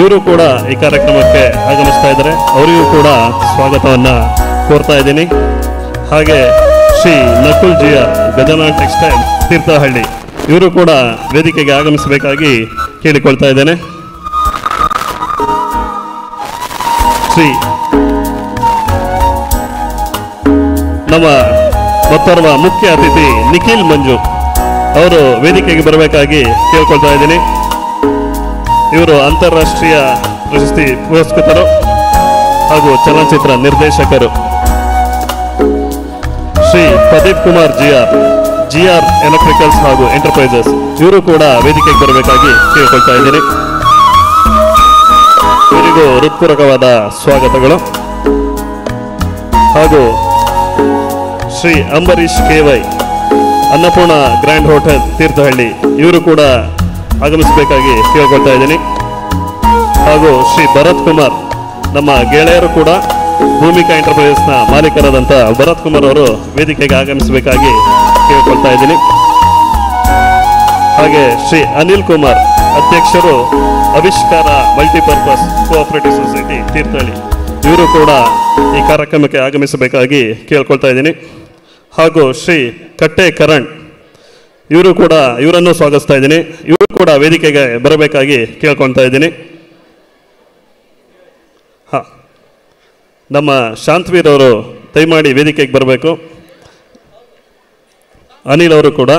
ಇವರು ಕೂಡ ಈ ಕಾರ್ಯಕ್ರಮಕ್ಕೆ ಆಗಮಿಸ್ತಾ ಇದ್ದಾರೆ ಅವರಿಗೂ ಕೂಡ ಸ್ವಾಗತವನ್ನ ಕೋರ್ತಾ ಇದ್ದೀನಿ ಹಾಗೆ ಶ್ರೀ ನಕುಲ್ ಜಿಯ ಗಜನಾನ್ ಟೆಕ್ಸ್ಟೈಲ್ ತೀರ್ಥಹಳ್ಳಿ ಇವರು ಕೂಡ ವೇದಿಕೆಗೆ ಆಗಮಿಸಬೇಕಾಗಿ ಕೇಳಿಕೊಳ್ತಾ ಇದ್ದೇನೆ ಶ್ರೀ ನಮ್ಮ ಮತ್ತೋರ್ವ ಮುಖ್ಯ ಅತಿಥಿ ನಿಖಿಲ್ ಮಂಜು ಅವರು ವೇದಿಕೆಗೆ ಬರಬೇಕಾಗಿ ಕೇಳ್ಕೊಳ್ತಾ ಇದ್ದೀನಿ ಇವರು ಅಂತಾರಾಷ್ಟ್ರೀಯ ಪ್ರಶಸ್ತಿ ಪುರಸ್ಕೃತರು ಹಾಗೂ ಚಲನಚಿತ್ರ ನಿರ್ದೇಶಕರು Shri Pradeep Kumar GR GR electricals ಹಾಗೂ ಎಂಟರ್ಪ್ರೈಸಸ್ ಇವರು ಕೂಡ ವೇದಿಕೆಗೆ ಬರಬೇಕಾಗಿ ಕೇಳ್ಕೊಳ್ತಾ ಇದ್ದೀನಿ ಇವರಿಗೂ ಹೃತ್ಪೂರ್ವಕವಾದ ಸ್ವಾಗತಗಳು ಹಾಗೂ Shri Ambarish KY Annapurna grand hotel Thirthahalli ಇವರು ಕೂಡ ಆಗಮಿಸಬೇಕಾಗಿ ಕೇಳ್ಕೊಳ್ತಾ ಇದ್ದೀನಿ ಹಾಗೂ ಶ್ರೀ ಭರತ್ ಕುಮಾರ್ ನಮ್ಮ ಗೆಳೆಯರು ಕೂಡ ಭೂಮಿಕಾ ಎಂಟರ್ಪ್ರೈಸಸ್ನ ಮಾಲೀಕರಾದಂಥ ಭರತ್ ಕುಮಾರ್ ಅವರು ವೇದಿಕೆಗೆ ಆಗಮಿಸಬೇಕಾಗಿ ಕೇಳ್ಕೊಳ್ತಾ ಇದ್ದೀನಿ ಹಾಗೆ ಶ್ರೀ ಅನಿಲ್ ಕುಮಾರ್ ಅಧ್ಯಕ್ಷರು ಆವಿಷ್ಕಾರ ಮಲ್ಟಿಪರ್ಪಸ್ ಕೋಆಪರೇಟಿವ್ ಸೊಸೈಟಿ ತೀರ್ಥಹಳ್ಳಿ ಇವರು ಕೂಡ ಈ ಕಾರ್ಯಕ್ರಮಕ್ಕೆ ಆಗಮಿಸಬೇಕಾಗಿ ಕೇಳ್ಕೊಳ್ತಾ ಇದ್ದೀನಿ ಹಾಗೂ ಶ್ರೀ ಕಟ್ಟೆ ಕರಣ್ ಇವರು ಕೂಡ ಇವರನ್ನು ಸ್ವಾಗತಿಸ್ತಾ ಇದ್ದೀನಿ ಇವರು ಕೂಡ ವೇದಿಕೆಗೆ ಬರಬೇಕಾಗಿ ಕೇಳ್ಕೊಳ್ತಾ ಇದ್ದೀನಿ ಹಾಂ ನಮ್ಮ ಶಾಂತವೀರ್ ಅವರು ದಯಮಾಡಿ ವೇದಿಕೆಗೆ ಬರಬೇಕು ಅನಿಲ್ ಅವರು ಕೂಡ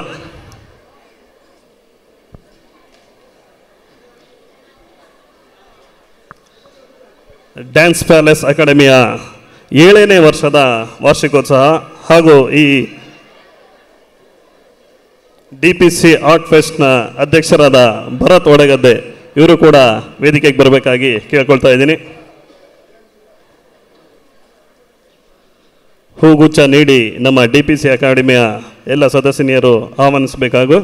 ಡ್ಯಾನ್ಸ್ ಪ್ಯಾಲೇಸ್ ಅಕಾಡೆಮಿಯ ಏಳನೇ ವರ್ಷದ ವಾರ್ಷಿಕೋತ್ಸವ ಹಾಗೂ ಈ ಡಿ ಪಿ ಸಿ ಆರ್ಟ್ ಫೆಸ್ಟ್ನ ಅಧ್ಯಕ್ಷರಾದ ಭರತ್ ಒಡಗದ್ದೆ ಇವರು ಕೂಡ ವೇದಿಕೆಗೆ ಬರಬೇಕಾಗಿ ಕೇಳ್ಕೊಳ್ತಾ ಇದ್ದೀನಿ ಹೂಗುಚ್ಛ ನೀಡಿ ನಮ್ಮ ಡಿ ಪಿ ಸಿ ಅಕಾಡೆಮಿಯ ಎಲ್ಲ ಸದಸ್ಯನಿಯರು ಆಹ್ವಾನಿಸಬೇಕಾಗೂ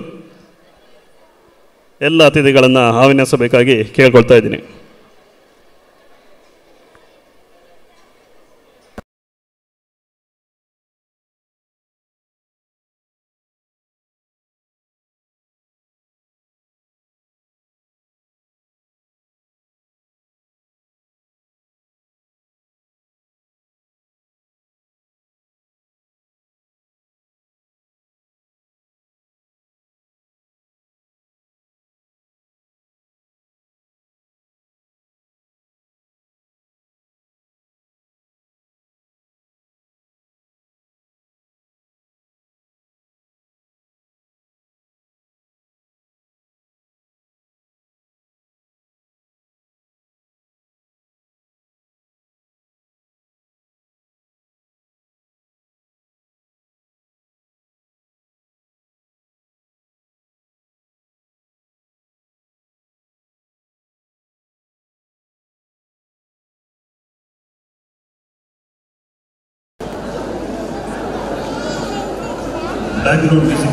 ಎಲ್ಲ ಅತಿಥಿಗಳನ್ನು ಆಹ್ವಾನಿಸಬೇಕಾಗಿ ಕೇಳ್ಕೊಳ್ತಾ ಇದ್ದೀನಿ ಬ್ಯಾಕ್ಗ್ರೌಂಡ್ ಮ್ಯೂಸಿಕ್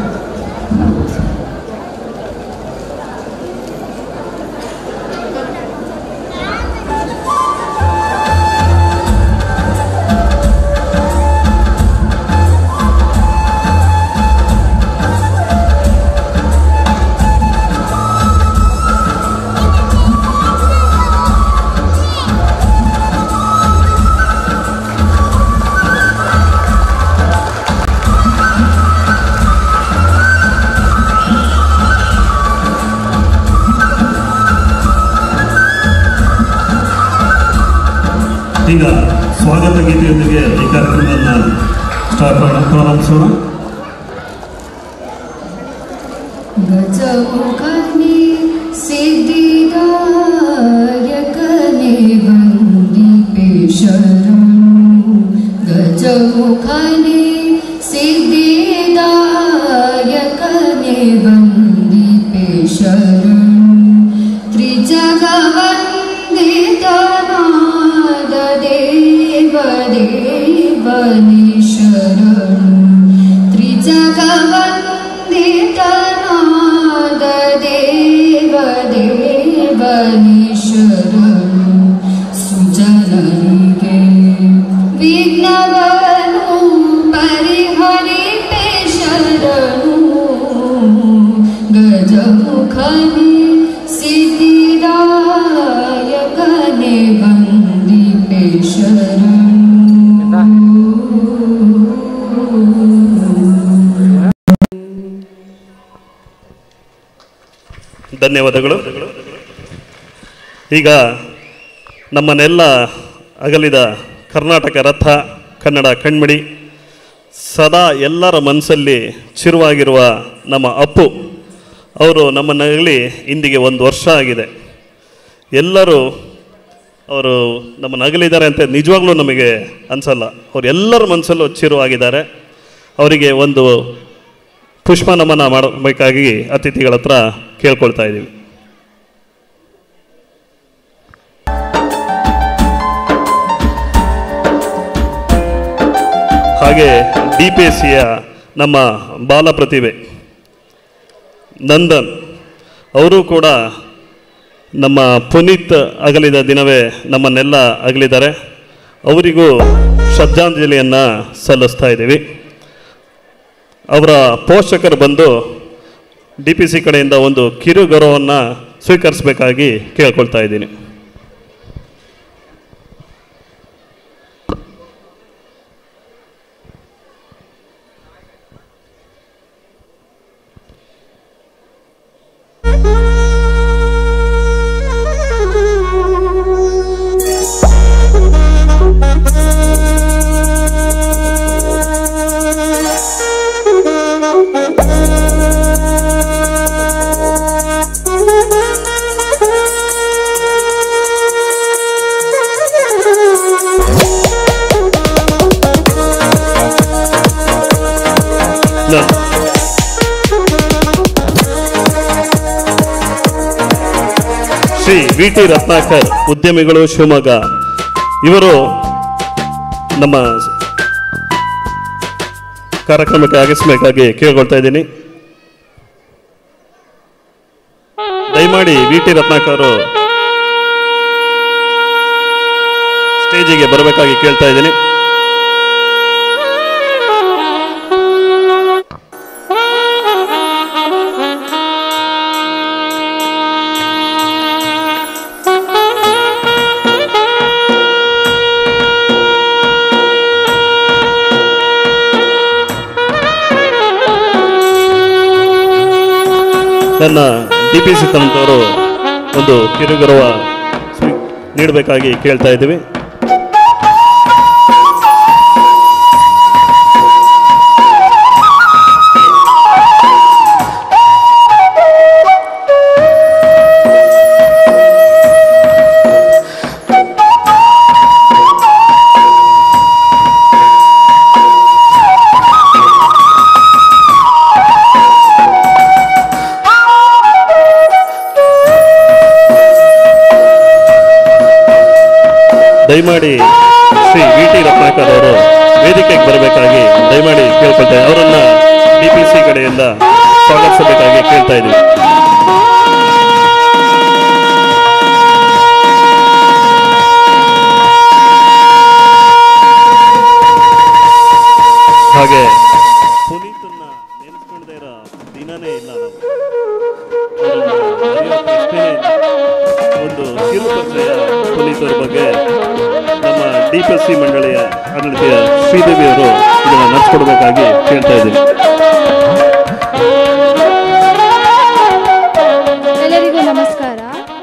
ಈಗ ಸ್ವಾಗತ ಗೀತೆಯೊಂದಿಗೆ ಈ ಕಾರ್ಯಕ್ರಮವನ್ನು ಸ್ಟಾರ್ಟ್ ಮಾಡೋಣ ಪ್ರಾರಂಭಿಸೋಣ गजमुखने सिद्धिदायकने वन्दिपे शरणु गजमुखने सिद्धिदायकने वन्दिपे शरणु त्रिजगवन्दितनाद देव देवने शरणु त्रिजगवन्दितनाद देव देव ಧನ್ಯವಾದಗಳು ಈಗ ನಮ್ಮನ್ನೆಲ್ಲ ಅಗಲಿದ ಕರ್ನಾಟಕ ರಥ ಕನ್ನಡ ಕಣ್ಮಡಿ ಸದಾ ಎಲ್ಲರ ಮನಸ್ಸಲ್ಲಿ ಚಿರುವಾಗಿರುವ ನಮ್ಮ ಅಪ್ಪು ಅವರು ನಮ್ಮನ್ನಲ್ಲಿ ಇಂದಿಗೆ ಒಂದು ವರ್ಷ ಆಗಿದೆ ಎಲ್ಲರೂ ಅವರು ನಮ್ಮನ್ನು ಅಗಲಿದ್ದಾರೆ ಅಂತ ನಿಜವಾಗ್ಲೂ ನಮಗೆ ಅನಿಸಲ್ಲ ಅವ್ರು ಎಲ್ಲರ ಮನಸ್ಸಲ್ಲೂ ಚಿರುವಾಗಿದ್ದಾರೆ ಅವರಿಗೆ ಒಂದು ಪುಷ್ಪ ನಮನ ಮಾಡಬೇಕಾಗಿ ಅತಿಥಿಗಳ ಹತ್ರ ಕೇಳ್ಕೊಳ್ತಾ ಇದ್ದೀವಿ ಹಾಗೆ ಡಿ ಪಿ ಎಸ್ ಸಿಯ ನಮ್ಮ ಬಾಲ ಪ್ರತಿಭೆ ನಂದನ್ ಅವರು ಕೂಡ ನಮ್ಮ ಪುನೀತ್ ಅಗಲಿದ ದಿನವೇ ನಮ್ಮನ್ನೆಲ್ಲ ಅಗಲಿದ್ದಾರೆ ಅವರಿಗೂ ಶ್ರದ್ಧಾಂಜಲಿಯನ್ನು ಸಲ್ಲಿಸ್ತಾ ಇದ್ದೀವಿ ಅವರ ಪೋಷಕರು ಬಂದು ಡಿ ಪಿ ಸಿ ಕಡೆಯಿಂದ ಒಂದು ಕಿರು ಗೌರವವನ್ನು ಸ್ವೀಕರಿಸಬೇಕಾಗಿ ಕೇಳ್ಕೊಳ್ತಾ ಇದ್ದೀನಿ ನ- ಶ್ರೀ ವಿ ಟಿ ರತ್ನಾಕರ್ ಉದ್ಯಮಿಗಳು ಶಿವಮೊಗ್ಗ ಇವರು ನಮ್ಮ ಕಾರ್ಯಕ್ರಮಕ್ಕೆ ಆಗಿಸಬೇಕಾಗಿ ಕೇಳ್ಕೊಳ್ತಾ ಇದ್ದೀನಿ ದಯಮಾಡಿ ವಿ ಟಿ ರತ್ನಾಕರ್ ಅವರು ಸ್ಟೇಜಿಗೆ ಬರಬೇಕಾಗಿ ಕೇಳ್ತಾ ಇದ್ದೀನಿ ನನ್ನ ಡಿ ಪಿ ಸಿ ತಂಡದವರು ಒಂದು ಕಿರುಗೌರವ ಸ್ವೀ- ನೀಡಬೇಕಾಗಿ ಕೇಳ್ತಾ ಇದ್ದೀವಿ ದಯಮಾಡಿ ಶ್ರೀ ವಿ ಟಿ ರತ್ನಾಕರ್ ಅವರು ವೇದಿಕೆಗೆ ಬರಬೇಕಾಗಿ ದಯಮಾಡಿ ಕೇಳ್ಕೊಳ್ತಾ ಇದ್ದೀನಿ ಅವರನ್ನ ಡಿ ಪಿ ಸಿ ಕಡೆಯಿಂದ ಸ್ವಾಗತಿಸಬೇಕಾಗಿ ಕೇಳ್ತಾ ಇದ್ದೀವಿ ಹಾಗೆ ಪುನೀತನ್ನ ನೆನೆಸ್ಕೊಂಡೇ ಇರೋ ದಿನನೇ ಇಲ್ಲ ನಾವು ಅವ್ರನ್ನ ಮರೆಯೋ ಪ್ರಶ್ನೆನೇ ಇಲ್ಲ. ಒಂದು ಕಿರು ಪರಿಚಯ ಪುನೀತ್ ಅವ್ರ ಬಗ್ಗೆ ನಮ್ಮ ಡಿ ಪಿ ಎಸ್ ಸಿ ಮಂಡಳಿಯ ಆಡಳಿತೆಯ ಶ್ರೀದೇವಿ ಅವರು ಇದನ್ನು ನಡೆಸ್ಕೊಡ್ಬೇಕಾಗಿ ಕೇಳ್ತಾ ಇದ್ದೀನಿ ಎಲ್ಲರಿಗೂ ನಮಸ್ಕಾರ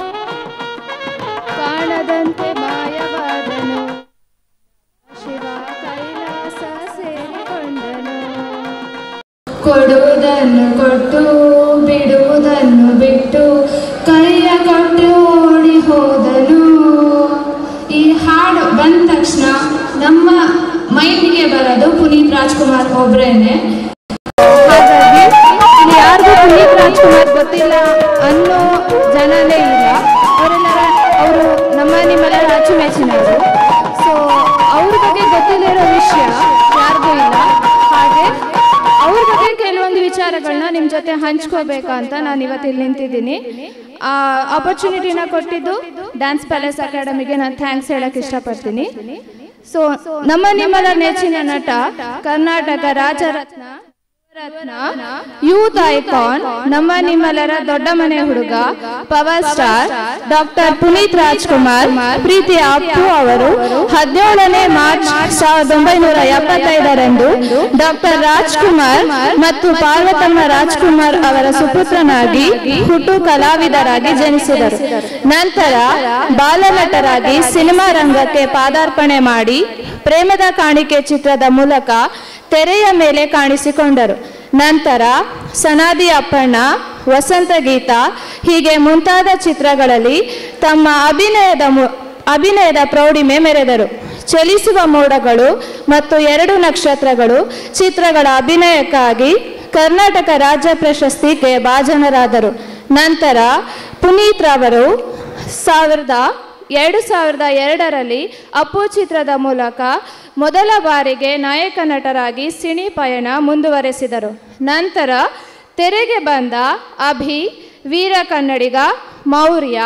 ಕಾಣದಂತೆ ಮಾಯವಾದನು ಶಿವ ಕೈಲಾಸ ಸೇರಿಕೊಂಡನು ಕೊಡುವುದನ್ನು ಕೊಟ್ಟು ಬಿಡುವುದನ್ನು ಬಿಟ್ಟು ಕೈಯ ಕೊಟ್ಟು ಓಡಿ ಹೋದನು ಈ ಹಾಡು ಬಂದ ತಕ್ಷಣ ನಮ್ಮ ಮೈಂಡ್ಗೆ ಬರೋದು ಪುನೀತ್ ರಾಜ್ಕುಮಾರ್ ಒಬ್ರೇನೆ ಹಾಗಾಗಿ ಇಲ್ಲಿ ಯಾರಿಗೂ ಪುನೀತ್ ರಾಜ್ಕುಮಾರ್ ಗೊತ್ತಿಲ್ಲ ಅನ್ನೋ ಜನನೇ ಇಲ್ಲ ಅವರೆಲ್ಲರ ಅವರು ನಮ್ಮ ನಿಮ್ಮೆಲ್ಲರ ಅಚ್ಚುಮೆಚ್ಚಿನವರು ಸೊ ಅವ್ರ ಬಗ್ಗೆ ಗೊತ್ತಿಲ್ಲದಿರೋ ವಿಷಯ ಯಾರಿಗೂ ಇಲ್ಲ ಹಾಗೆ ಅವ್ರ ಬಗ್ಗೆ ಕೆಲವೊಂದು ವಿಚಾರಗಳನ್ನ ನಿಮ್ಮ ಜೊತೆ ಹಂಚ್ಕೋಬೇಕಂತ ನಾನು ಇವತ್ತು ಇಲ್ಲಿ ನಿಂತಿದ್ದೀನಿ ಆ ಆಪರ್ಚುನಿಟಿನ ಕೊಟ್ಟಿದ್ದು ಡ್ಯಾನ್ಸ್ ಪ್ಯಾಲೇಸ್ ಅಕಾಡೆಮಿಗೆ ನಾನು ಥ್ಯಾಂಕ್ಸ್ ಹೇಳಕ್ ಇಷ್ಟಪಡ್ತೀನಿ ಸೊ ನಮ್ಮ ನಿಮ್ಮರ ನೆಚ್ಚಿನ ನಟ ಕರ್ನಾಟಕ ರಾಜರತ್ನ ಯೂತ್ ಐಕಾನ್ ನಮ್ಮ ನಿಮ್ಮೆಲ್ಲರ ದೊಡ್ಡ ಮನೆ ಹುಡುಗ power star doctor Puneeth Rajkumar ಪ್ರೀತಿಯ ಅಪ್ಪು ಅವರು ಹದಿನೇಳನೇ ಮಾರ್ಚ್ ಸಾವಿರದ ಒಂಬೈನೂರ ಎಪ್ಪತ್ತೈದರಂದು ಡಾಕ್ಟರ್ ರಾಜ್ಕುಮಾರ್ ಮತ್ತು ಪಾರ್ವತಮ್ಮ ರಾಜ್ಕುಮಾರ್ ಅವರ ಸುಪುತ್ರನಾಗಿ ಹುಟ್ಟು ಕಲಾವಿದರಾಗಿ ಜನಿಸಿದರು ನಂತರ ಬಾಲನಟರಾಗಿ ಸಿನಿಮಾ ರಂಗಕ್ಕೆ ಪಾದಾರ್ಪಣೆ ಮಾಡಿ ಪ್ರೇಮದ ಕಾಣಿಕೆ ಚಿತ್ರದ ಮೂಲಕ ತೆರೆಯ ಮೇಲೆ ಕಾಣಿಸಿಕೊಂಡರು ನಂತರ ಸನಾದಿ ಅಪ್ಪಣ್ಣ ವಸಂತ ಗೀತ ಹೀಗೆ ಮುಂತಾದ ಚಿತ್ರಗಳಲ್ಲಿ ತಮ್ಮ ಅಭಿನಯದ ಮು- ಅಭಿನಯದ ಪ್ರೌಢಿಮೆ ಮೆರೆದರು ಚಲಿಸುವ ಮೋಡಗಳು ಮತ್ತು ಎರಡು ನಕ್ಷತ್ರಗಳು ಚಿತ್ರಗಳ ಅಭಿನಯಕ್ಕಾಗಿ ಕರ್ನಾಟಕ ರಾಜ್ಯ ಪ್ರಶಸ್ತಿಗೆ ಭಾಜನರಾದರು ನಂತರ ಪುನೀತ್ ರವರು ಸಾವಿರದ ಎರಡು ಸಾವಿರದ ಎರಡರಲ್ಲಿ ಅಪ್ಪು ಚಿತ್ರದ ಮೂಲಕ ಮೊದಲ ಬಾರಿಗೆ ನಾಯಕ ನಟರಾಗಿ ಸಿನಿ ಪಯಣ ಮುಂದುವರೆಸಿದರು ನಂತರ ತೆರೆಗೆ ಬಂದ ಅಭಿ ವೀರ ಕನ್ನಡಿಗ ಮೌರ್ಯ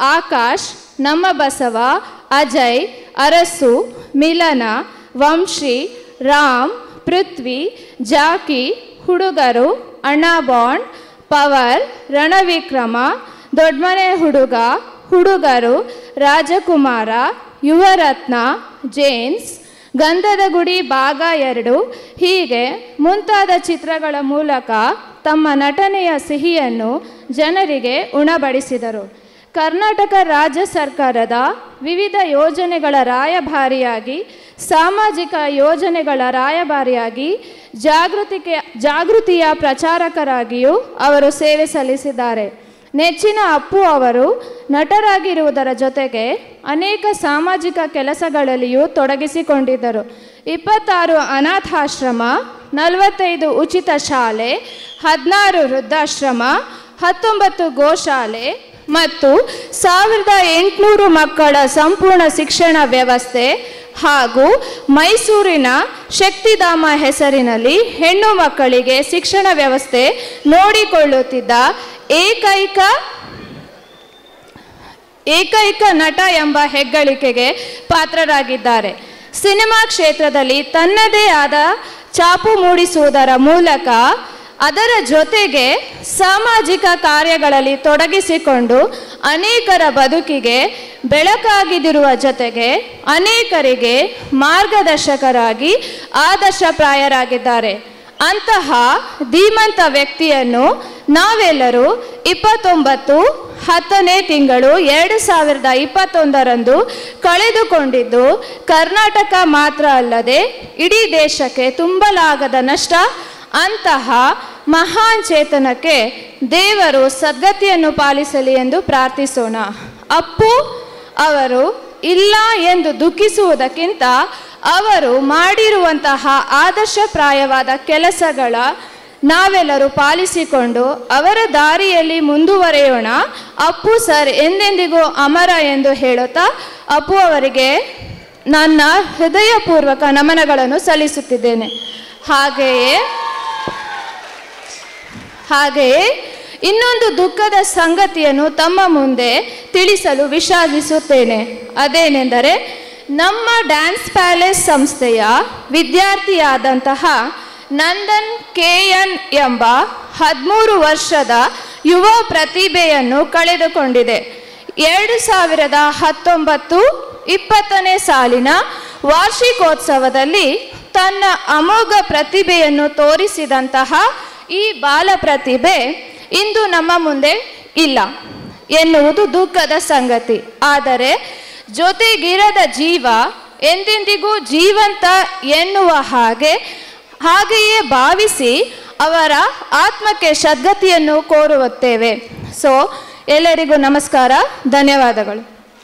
ಆಕಾಶ್ ನಮ್ಮ ಬಸವ ಅಜಯ್ ಅರಸು ಮಿಲನ ವಂಶಿ ರಾಮ್ ಪೃಥ್ವಿ ಜಾಕಿ ಹುಡುಗರು ಅಣ್ಣ ಬಾಂಡ್ ಪವರ್ ರಣವಿಕ್ರಮ ದೊಡ್ಮನೆ ಹುಡುಗ ಹುಡುಗರು ರಾಜಕುಮಾರ ಯುವರತ್ನ ಜೇಮ್ಸ್ ಗಂಧದ ಗುಡಿ ಭಾಗ ಎರಡು ಹೀಗೆ ಮುಂತಾದ ಚಿತ್ರಗಳ ಮೂಲಕ ತಮ್ಮ ನಟನೆಯ ಸಿಹಿಯನ್ನು ಜನರಿಗೆ ಉಣಬಡಿಸಿದರು ಕರ್ನಾಟಕ ರಾಜ್ಯ ಸರ್ಕಾರದ ವಿವಿಧ ಯೋಜನೆಗಳ ರಾಯಭಾರಿಯಾಗಿ ಸಾಮಾಜಿಕ ಯೋಜನೆಗಳ ರಾಯಭಾರಿಯಾಗಿ ಜಾಗೃತಿಗೆ ಜಾಗೃತಿಯ ಪ್ರಚಾರಕರಾಗಿಯೂ ಅವರು ಸೇವೆ ಸಲ್ಲಿಸಿದ್ದಾರೆ ನೆಚ್ಚಿನ ಅಪ್ಪು ಅವರು ನಟರಾಗಿರುವುದರ ಜೊತೆಗೆ ಅನೇಕ ಸಾಮಾಜಿಕ ಕೆಲಸಗಳಲ್ಲಿಯೂ ತೊಡಗಿಸಿಕೊಂಡಿದ್ದರು ಇಪ್ಪತ್ತಾರು ಅನಾಥಾಶ್ರಮ ನಲವತ್ತೈದು ಉಚಿತ ಶಾಲೆ ಹದಿನಾರು ವೃದ್ಧಾಶ್ರಮ ಹತ್ತೊಂಬತ್ತು ಗೋಶಾಲೆ ಮತ್ತು ಸಾವಿರದ ಎಂಟುನೂರು ಮಕ್ಕಳ ಸಂಪೂರ್ಣ ಶಿಕ್ಷಣ ವ್ಯವಸ್ಥೆ ಹಾಗೂ ಮೈಸೂರಿನ ಶಕ್ತಿಧಾಮ ಹೆಸರಿನಲ್ಲಿ ಹೆಣ್ಣು ಮಕ್ಕಳಿಗೆ ಶಿಕ್ಷಣ ವ್ಯವಸ್ಥೆ ನೋಡಿಕೊಳ್ಳುತ್ತಿದ್ದ ಏಕೈಕ ಏಕೈಕ ನಟ ಎಂಬ ಹೆಗ್ಗಳಿಕೆಗೆ ಪಾತ್ರರಾಗಿದ್ದಾರೆ ಸಿನಿಮಾ ಕ್ಷೇತ್ರದಲ್ಲಿ ತನ್ನದೇ ಆದ ಛಾಪು ಮೂಡಿಸುವುದರ ಮೂಲಕ ಅದರ ಜೊತೆಗೆ ಸಾಮಾಜಿಕ ಕಾರ್ಯಗಳಲ್ಲಿ ತೊಡಗಿಸಿಕೊಂಡು ಅನೇಕರ ಬದುಕಿಗೆ ಬೆಳಕಾಗಿದಿರುವ ಜೊತೆಗೆ ಅನೇಕರಿಗೆ ಮಾರ್ಗದರ್ಶಕರಾಗಿ ಆದರ್ಶಪ್ರಾಯರಾಗಿದ್ದಾರೆ ಅಂತಹ ಧೀಮಂತ ವ್ಯಕ್ತಿಯನ್ನು ನಾವೆಲ್ಲರೂ ಇಪ್ಪತ್ತೊಂಬತ್ತು ಹತ್ತನೇ ತಿಂಗಳು ಎರಡು ಸಾವಿರದ ಇಪ್ಪತ್ತೊಂದರಂದು ಕಳೆದುಕೊಂಡಿದ್ದು ಕರ್ನಾಟಕ ಮಾತ್ರ ಅಲ್ಲದೆ ಇಡೀ ದೇಶಕ್ಕೆ ತುಂಬಲಾಗದ ನಷ್ಟ ಅಂತಹ ಮಹಾನ್ ಚೇತನಕ್ಕೆ ದೇವರು ಸದ್ಗತಿಯನ್ನು ಪಾಲಿಸಲಿ ಎಂದು ಪ್ರಾರ್ಥಿಸೋಣ ಅಪ್ಪು ಅವರು ಇಲ್ಲ ಎಂದು ದುಃಖಿಸುವುದಕ್ಕಿಂತ ಅವರು ಮಾಡಿರುವಂತಹ ಆದರ್ಶಪ್ರಾಯವಾದ ಕೆಲಸಗಳ ನಾವೆಲ್ಲರೂ ಪಾಲಿಸಿಕೊಂಡು ಅವರ ದಾರಿಯಲ್ಲಿ ಮುಂದುವರೆಯೋಣ ಅಪ್ಪು ಸರ್ ಎಂದೆಂದಿಗೂ ಅಮರ ಎಂದು ಹೇಳುತ್ತಾ ಅಪ್ಪು ಅವರಿಗೆ ನನ್ನ ಹೃದಯಪೂರ್ವಕ ನಮನಗಳನ್ನು ಸಲ್ಲಿಸುತ್ತಿದ್ದೇನೆ ಹಾಗೆಯೇ ಹಾಗೆಯೇ ಇನ್ನೊಂದು ದುಃಖದ ಸಂಗತಿಯನ್ನು ತಮ್ಮ ಮುಂದೆ ತಿಳಿಸಲು ವಿಷಾದಿಸುತ್ತೇನೆ ಅದೇನೆಂದರೆ ನಮ್ಮ ಡ್ಯಾನ್ಸ್ ಪ್ಯಾಲೇಸ್ ಸಂಸ್ಥೆಯ ವಿದ್ಯಾರ್ಥಿಯಾದಂತಹ ನಂದನ್ ಕೆ ಎನ್ ಎಂಬ ಹದಿಮೂರು ವರ್ಷದ ಯುವ ಪ್ರತಿಭೆಯನ್ನು ಕಳೆದುಕೊಂಡಿದೆ ಎರಡು ಸಾವಿರದ ಹತ್ತೊಂಬತ್ತು ಇಪ್ಪತ್ತನೇ ಸಾಲಿನ ವಾರ್ಷಿಕೋತ್ಸವದಲ್ಲಿ ತನ್ನ ಅಮೋಘ ಪ್ರತಿಭೆಯನ್ನು ತೋರಿಸಿದಂತಹ ಈ ಬಾಲ ಪ್ರತಿಭೆ ಇಂದು ನಮ್ಮ ಮುಂದೆ ಇಲ್ಲ ಎನ್ನುವುದು ದುಃಖದ ಸಂಗತಿ ಆದರೆ ಜೊತೆಗಿರದ ಜೀವ ಎಂದೆಂದಿಗೂ ಜೀವಂತ ಎನ್ನುವ ಹಾಗೆ ಹಾಗೆಯೇ ಭಾವಿಸಿ ಅವರ ಆತ್ಮಕ್ಕೆ ಸದ್ಗತಿಯನ್ನು ಕೋರುತ್ತೇವೆ ಸೊ ಎಲ್ಲರಿಗೂ ನಮಸ್ಕಾರ ಧನ್ಯವಾದಗಳು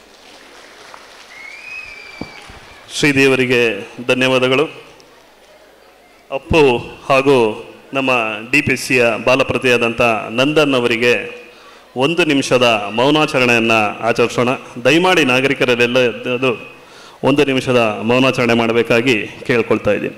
ಶ್ರೀದೇವರಿಗೆ ಧನ್ಯವಾದಗಳು ಅಪ್ಪು ಹಾಗೂ ನಮ್ಮ ಡಿ ಪಿ ಸಿಯ ಬಾಲಪ್ರತಿಯಾದಂಥ ನಂದನ್ ಅವರಿಗೆ ಒಂದು ನಿಮಿಷದ ಮೌನಾಚರಣೆಯನ್ನು ಆಚರಿಸೋಣ ದಯಮಾಡಿ ನಾಗರಿಕರಲ್ಲೆಲ್ಲ ಅದು ಒಂದು ನಿಮಿಷದ ಮೌನಾಚರಣೆ ಮಾಡಬೇಕಾಗಿ ಕೇಳ್ಕೊಳ್ತಾ ಇದ್ದೀನಿ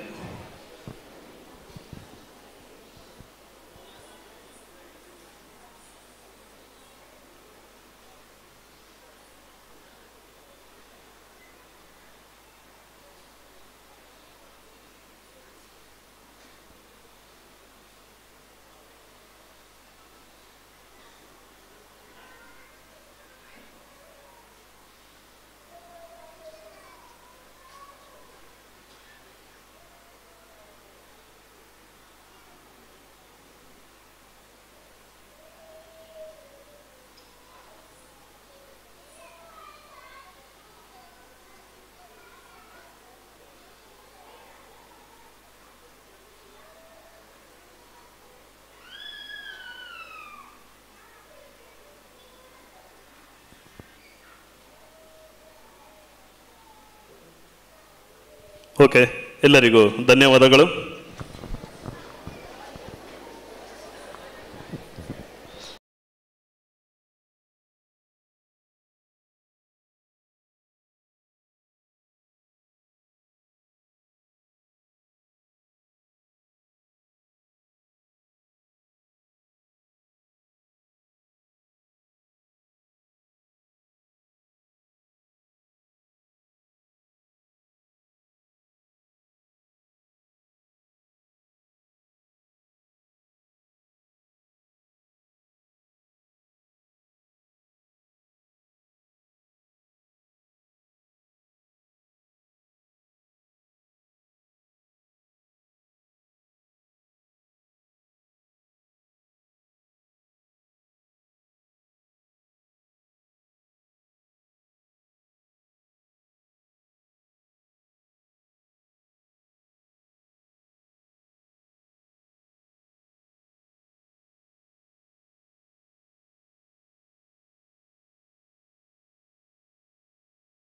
ಓಕೆ ಎಲ್ಲರಿಗೂ ಧನ್ಯವಾದಗಳು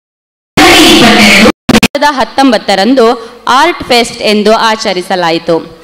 ಸಾವಿರದ ಹತ್ತೊಂಬತ್ತರಂದು ಆರ್ಟ್ ಫೆಸ್ಟ್ ಎಂದು ಆಚರಿಸಲಾಯಿತು